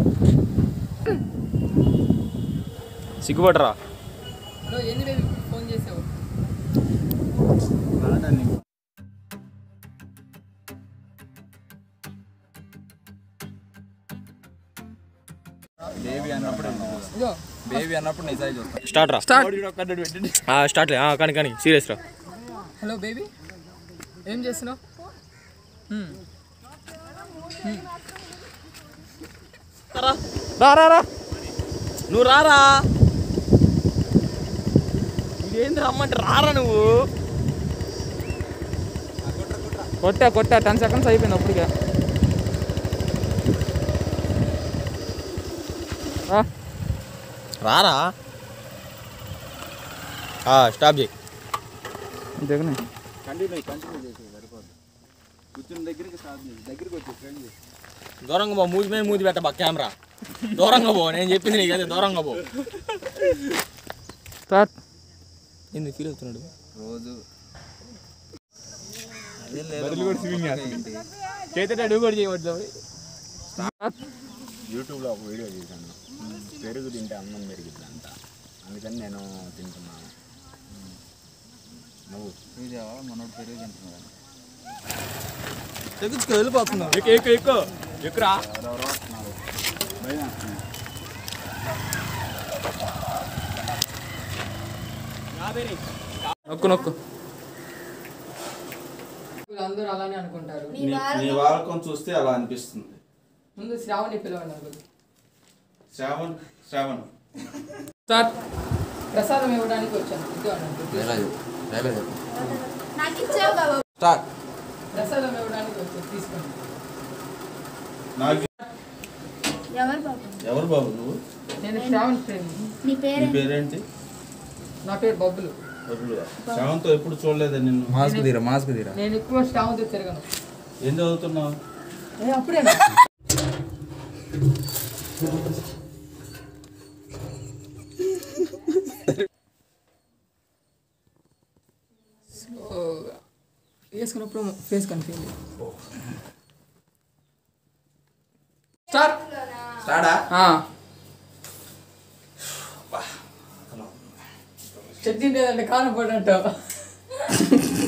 సిగ్గుపడరా hello ఏంది baby phone చేసావు baby అన్నప్పుడు ఇదో బేబీ అన్నప్పుడు నిజాయి చూస్తాను స్టార్ట్ రా స్టార్ట్ స్టార్ట్ కానీ కానీ సీరియస్ రా హలో బేబీ ఏం చేస్తున్నావు హ్మ్. రా రా రా నువ్వు రారా ఇదేంది రమ్మంటే రారా నువ్వు కొట్టా కొట్టా టెన్ సెకండ్స్ అయిపోయింది అప్పటికే రా. రారా స్టాప్ చేయి జగనే కంటిన్యూ కంటిన్యూ చేసి సరిపోదు కూర్చున్న దగ్గరికి స్టార్ట్ చేసి దగ్గరికి వచ్చి ఫ్రెండ్ చేసి దూరంగా పో మూతి మీద మూతి పెట్ట బా కెమెరా దూరంగా పో నేను చెప్పింది నీకు అదే దూరంగా పో స్టార్ట్ ఎందుకు ఫీల్ అవుతున్నాడు రోజు చేతి అడుగు కూడా చేయవద్దు యూట్యూబ్లో ఒక వీడియో చేశాను పెరుగు తింటే అన్నం పెరిగిద్దంట అందుకని నేను తింటున్నాను నువ్వు చూసావా మనోడు పెరుగు తింటున్నాడు తెగించుకో వెళ్ళిపోతున్నావు ఎక్కు ఎక్కు ఎక్కు ఎక్కురా ఎవరెవరో వస్తున్నారు భయం వేస్తుంది. నొక్కు నొక్కు అందరూ అలానే అనుకుంటారు నీ వాలకం చూస్తే అలా అనిపిస్తుంది ముందు శ్రావణి పిలవండి అనుకుంది శ్రావణ్ శ్రావణ్ స్టార్ట్ ప్రసాదం ఇవ్వడానికి వచ్చాను ఇదో అన్నట్టు నాకు ఇచ్చావు బాబు ప్రసాదం ఇవ్వడానికి వచ్చాను తీసుకోండి నాకు ఎవరు బాబు ఎవరు బాబు నువ్వు నేను శ్రావణ్ ఫ్రెండ్ నీ నీ పేరు పేరేంటి నా పేరు బబ్బులు బబ్లువా? శ్రావణ్తో ఎప్పుడు చూడలేదా నిన్ను మాస్క్ తీరా మాస్క్ తీరా నేను ఎక్కువ శ్రావణ్తో తిరగను ఏం చదువుతున్నావు ఏ అప్పుడేనా స్లోగా వేసుకున్నప్పుడు ఫేస్ కనిపించింది స్టార్ట్ స్టాడా చెట్టు లేదంటే కారం పడంటావు